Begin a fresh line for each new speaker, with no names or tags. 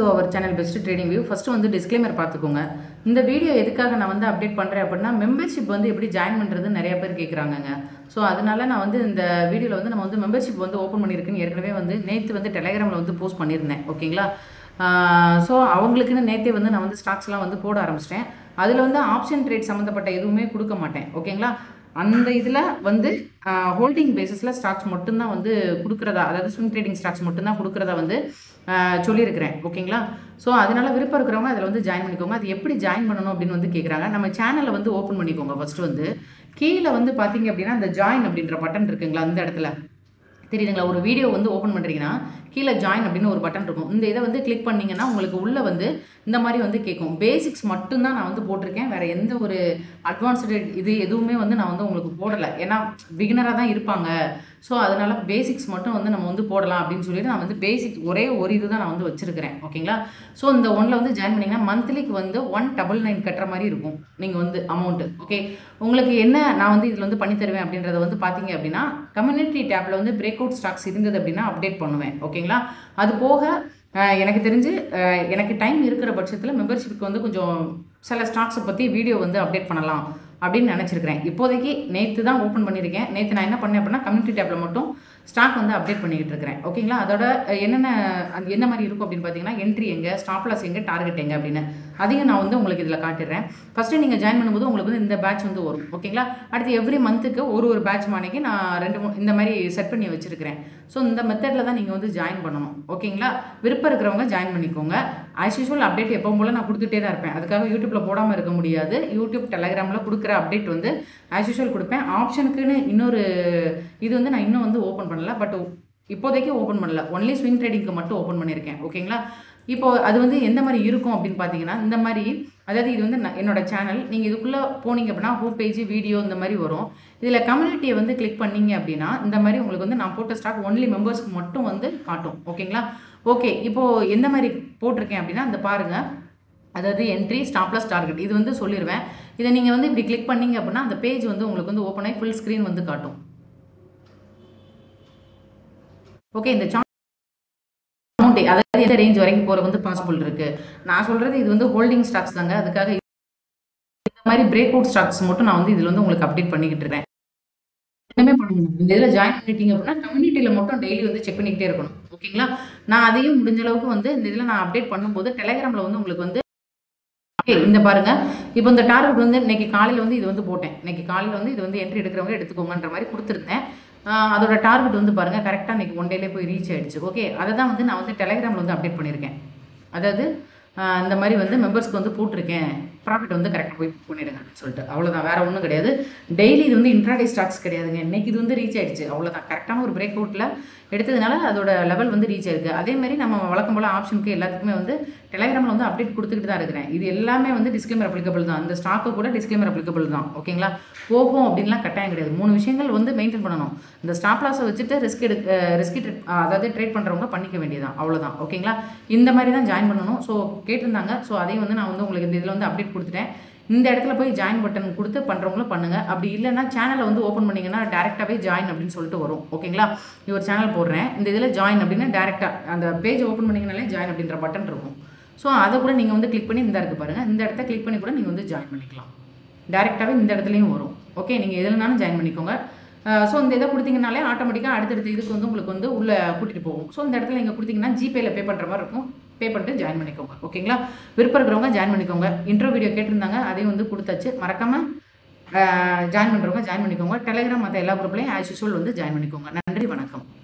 அவர் channel best trading view first வந்து disclaimer பார்த்துக்கோங்க இந்த வீடியோ எதுக்காக நான் வந்து அப்டேட் பண்ணுறேன் அப்படின்னா மெம்பர்ஷிப் வந்து எப்படி ஜாயின் பண்ணுறது நிறைய பேர் கேட்குறாங்கங்க ஸோ அதனால நான் வந்து இந்த வீடியோவில் வந்து நம்ம வந்து மெம்பர்ஷிப் வந்து ஓப்பன் பண்ணியிருக்குன்னு ஏற்கனவே வந்து நேற்று வந்து டெலகிராமில் வந்து போஸ்ட் பண்ணியிருந்தேன் ஓகேங்களா ஸோ அவங்களுக்குன்னு நேற்றே வந்து நான் வந்து ஸ்டாக்ஸ்லாம் வந்து போட ஆரம்பிச்சிட்டேன் அதில் வந்து ஆப்ஷன் ட்ரேட் சம்மந்தப்பட்ட எதுவுமே கொடுக்க மாட்டேன் ஓகேங்களா அந்த இதில் வந்து ஹோல்டிங் பேசிஸில் ஸ்டாக்ஸ் மட்டும்தான் வந்து கொடுக்குறதா அதாவது ஸ்விங் ட்ரேடிங் ஸ்டாக்ஸ் மட்டும்தான் கொடுக்குறதா வந்து ஆஹ் சொல்லியிருக்கிறேன் ஓகேங்களா ஸோ அதனால விருப்பம் இருக்கிறவங்க அதில் வந்து ஜாயின் பண்ணிக்கோங்க அது எப்படி ஜாயின் பண்ணணும் அப்படின்னு வந்து கேட்குறாங்க நம்ம சேனலை வந்து ஓப்பன் பண்ணிக்கோங்க ஃபர்ஸ்ட் வந்து கீழே வந்து பார்த்தீங்க அப்படின்னா அந்த ஜாயின் அப்படின்ற பட்டன் இருக்குங்களா அந்த இடத்துல தெரியுதுங்களா ஒரு வீடியோ வந்து ஓப்பன் பண்ணுறீங்கன்னா கீழே ஜாயின் அப்படின்னு ஒரு பட்டன் இருக்கும் இந்த இதை வந்து கிளிக் பண்ணீங்கன்னா உங்களுக்கு உள்ளே வந்து இந்த மாதிரி வந்து கேட்கும் பேசிக்ஸ் மட்டும்தான் நான் வந்து போட்டிருக்கேன் வேறு எந்த ஒரு அட்வான்ஸ்டு இது எதுவுமே வந்து நான் வந்து உங்களுக்கு போடலை ஏன்னா பிகினராக தான் இருப்பாங்க ஸோ அதனால பேசிக்ஸ் மட்டும் வந்து நம்ம வந்து போடலாம் அப்படின்னு சொல்லிட்டு நான் வந்து பேசிக் ஒரே ஒரு இது தான் நான் வந்து வச்சிருக்கிறேன் ஓகேங்களா ஸோ இந்த ஒன்ல வந்து ஜாயின் பண்ணிங்கன்னா மந்த்லிக்கு வந்து ஒன் டபுள் நைன் கட்டுற மாதிரி இருக்கும் நீங்கள் வந்து அமௌண்ட்டு ஓகே உங்களுக்கு என்ன நான் வந்து இதில் வந்து பண்ணி தருவேன் அப்படின்றத வந்து பார்த்தீங்க அப்படின்னா கம்யூனிட்டி டேப்பில் வந்து பிரேக் அவுட் ஸ்டாக்ஸ் இருந்தது அப்படின்னா அப்டேட் பண்ணுவேன் ஓகேங்களா அது போக அஹ், எனக்கு தெரிஞ்சு அஹ், எனக்கு டைம் இருக்கிற பட்சத்தில் மெம்பர்ஷிப்க்கு வந்து கொஞ்சம் சில ஸ்டாக்ஸை பற்றி வீடியோ வந்து அப்டேட் பண்ணலாம் அப்படின்னு நினச்சிருக்கிறேன் இப்போதைக்கு நேற்று தான் ஓப்பன் பண்ணியிருக்கேன் நேற்று நான் என்ன பண்ணேன் அப்படின்னா கம்யூனிட்டி டேப்பில் மட்டும் ஸ்டாக் வந்து அப்டேட் பண்ணிக்கிட்டு இருக்கிறேன் ஓகேங்களா அதோட அஹ், என்னென்ன அது என்ன மாதிரி இருக்கும் அப்படின்னு பார்த்தீங்கன்னா என்ட்ரி எங்கே ஸ்டாப் லாஸ் எங்கே டார்கெட் எங்கே அப்படின்னு அதையும் நான் வந்து உங்களுக்கு இதில் காட்டிடுறேன் ஃபஸ்ட்டு நீங்கள் ஜாயின் பண்ணும்போது உங்களுக்கு வந்து இந்த பேட்ச் வந்து வரும் ஓகேங்களா அடுத்து எவ்ரி மந்த்துக்கு ஒரு ஒரு பேட்ச் மாணிக்கு நான் ரெண்டு மூணு இந்த மாதிரி செட் பண்ணி வச்சிருக்கிறேன் ஸோ இந்த மெத்தடில் தான் நீங்கள் வந்து ஜாயின் பண்ணணும் ஓகேங்களா விருப்பம் இருக்கிறவங்க ஜாயின் பண்ணிக்கோங்க ஆஸ் யூஸ்வல் அப்டேட் எப்பவும் போல் நான் கொடுத்துட்டே தான் இருப்பேன் அதுக்காக யூடியூப்பில் போடாமல் இருக்க முடியாது யூடியூப் டெலகிராமில் கொடுக்குற அப்டேட் வந்து ஆஸ் யூஸ்வல் கொடுப்பேன் ஆப்ஷனுக்குன்னு இன்னொரு இது வந்து நான் இன்னும் வந்து ஓப்பன் பண்ணல பட் இப்போதைக்கு ஓப்பன் பண்ணல ஒன்லி ஸ்விங் ட்ரேடிங்க்கு மட்டும் ஓப்பன் பண்ணியிருக்கேன் ஓகேங்களா இப்போ அது வந்து எந்த மாதிரி இருக்கும் அப்படின்னு பார்த்தீங்கன்னா இந்த மாதிரி அதாவது இது வந்து நான் என்னோட சேனல் நீங்கள் இதுக்குள்ளே போனீங்க அப்படின்னா ஹோம் பேஜ் வீடியோ இந்த மாதிரி வரும் இதில் கம்யூனிட்டியை வந்து கிளிக் பண்ணீங்க அப்படின்னா இந்த மாதிரி உங்களுக்கு வந்து நான் போட்ட ஸ்டாக் ஒன்லி மெம்பர்ஸ்க்கு மட்டும் வந்து காட்டும் ஓகேங்களா ஓகே இப்போது எந்த மாதிரி போட்டிருக்கேன் அப்படின்னா அந்த பாருங்கள் அதாவது என்ட்ரி ஸ்டாப்லஸ் டார்கெட் இது வந்து சொல்லிடுவேன் இதை நீங்கள் வந்து இப்படி கிளிக் பண்ணீங்க அப்படின்னா அந்த பேஜ் வந்து உங்களுக்கு வந்து ஓப்பன் ஆகி ஃபுல் ஸ்க்ரீன் வந்து காட்டும் ஓகே இந்த அமௌண்ட் அதாவது எந்த ரேஞ்ச் வரைக்கும் போகிற வந்து பாசிபிள் இருக்கு நான் சொல்றது இது வந்து ஹோல்டிங் ஸ்டாக்ஸ் தாங்க அதுக்காக இந்த மாதிரி பிரேக் அவுட் ஸ்டாக்ஸ் மட்டும் நான் வந்து இதில் வந்து உங்களுக்கு அப்டேட் பண்ணிக்கிட்டு இருக்கேன் என்னமே பண்ணணும் இந்த இதில் ஜாயின் பண்ணிட்டீங்க அப்படின்னா கம்யூனிட்டியில் மட்டும் டெய்லி வந்து செக் பண்ணிக்கிட்டே இருக்கணும் ஓகேங்களா நான் அதையும் முடிஞ்ச அளவுக்கு வந்து இந்த இதில் நான் அப்டேட் பண்ணும்போது டெலகிராமில் வந்து உங்களுக்கு வந்து ஓகே இந்த பாருங்க இப்போ இந்த டார்கெட் வந்து இன்னைக்கு காலையில் வந்து இது வந்து போட்டேன் இன்னைக்கு காலையில் வந்து இது வந்து என்ட்ரி எடுக்கிறவங்க எடுத்துக்கோங்கன்ற மாதிரி கொடுத்துருந்தேன் ஆஹ் அதோட டார்கெட் வந்து பாருங்க கரெக்டாக இன்னைக்கு ஒன் டேலே போய் ரீச் ஆயிடுச்சு ஓகே அதை தான் வந்து நான் வந்து டெலகிராமில் வந்து அப்டேட் பண்ணியிருக்கேன் அதாவது ஆஹ் இந்த மாதிரி வந்து மெம்பர்ஸ்க்கு வந்து போட்டிருக்கேன் ப்ராஃபிட் வந்து கரெக்டாக போய் புக் பண்ணிடுங்க அப்படின்னு சொல்லிட்டு அவ்வளோதான் வேற ஒன்றும் கிடையாது டெய்லி இது வந்து இன்ட்ராடே ஸ்டாக்ஸ் கிடையாதுங்க இன்னைக்கு இது வந்து ரீச் ஆயிடுச்சு அவ்வளோதான் கரெக்டான ஒரு பிரேக் அவுட்டில் எடுத்ததுனால அதோட லெவல் வந்து ரீச் ஆயிருக்கு அதே மாதிரி நம்ம வழக்கம் போல் ஆப்ஷனுக்கு எல்லாத்துக்குமே வந்து டெலகிராமில் வந்து அப்டேட் கொடுத்துக்கிட்டு தான் இருக்கிறேன் இது எல்லாமே வந்து டிஸ்க்ளைமர் அப்ளிகபிள் தான் இந்த ஸ்டாக்கு கூட டிஸ்க்ளைமர் அப்ளிகபிள் தான் ஓகேங்களா போகும் அப்படின்லாம் கட்டாயம் கிடையாது மூணு விஷயங்கள் வந்து மெயின்டைன் பண்ணணும் இந்த ஸ்டாப் லாஸை வச்சுட்டு ரிஸ்க் எடு ரிஸ்க் அதாவது ட்ரேட் பண்ணுறவங்க பண்ணிக்க வேண்டியதான் அவ்வளோதான் ஓகேங்களா இந்த மாதிரி தான் ஜாயின் பண்ணணும் ஸோ கேட்டிருந்தாங்க ஸோ அதையும் வந்து நான் வந்து உங்களுக்கு இந்த இதில் வந்து அப்டேட் கொடுத்துட்டேன் இந்த இடத்துல போய் ஜாயின் பட்டன் கொடுத்து பண்ணுறவங்களும் பண்ணுங்க அப்படி இல்லைன்னா சேனலை வந்து ஓப்பன் பண்ணீங்கன்னா டேரெக்டாகவே ஜாயின் அப்படின்னு சொல்லிட்டு வரும் ஓகேங்களா இது ஒரு சேனல் போடுறேன் இந்த இதில் ஜாயின் அப்படின்னா டேரெக்டாக அந்த பேஜ் ஓப்பன் பண்ணீங்கனாலே ஜாயின் அப்படின்ற பட்டன் இருக்கும் ஸோ அதை கூட நீங்கள் வந்து கிளிக் பண்ணி இந்த இருக்கு பாருங்கள் இந்த இடத்த கிளிக் பண்ணி கூட நீங்கள் வந்து ஜாயின் பண்ணிக்கலாம் டேரெக்டாகவே இந்த இடத்துலையும் வரும் ஓகே நீங்கள் எதுலனாலும் ஜாயின் பண்ணிக்கோங்க ஸோ இந்த இதை கொடுத்தீங்கனாலே ஆட்டோமேட்டிக்காக அடுத்தடுத்த இதுக்கு வந்து உங்களுக்கு வந்து உள்ளே கூட்டிகிட்டு போகும் ஸோ இந்த இடத்துல நீங்கள் கொடுத்தீங்கன்னா ஜிபேல பே பண்ணுற மாதிரி இருக்கும் பே பண்ணிட்டு ஜாயின் பண்ணிக்கோங்க ஓகேங்களா விருப்பம் இருக்கிறவங்க ஜாயின் பண்ணிக்கோங்க இன்ட்ரோ வீடியோ கேட்டிருந்தாங்க அதையும் வந்து கொடுத்தாச்சு மறக்காமல் ஜாயின் பண்ணுறவங்க ஜாயின் பண்ணிக்கோங்க டெலிகிராம் மற்ற எல்லா குரூப்லையும் ஆஸ் யூஸ்வல் வந்து ஜாயின் பண்ணிக்கோங்க நன்றி வணக்கம்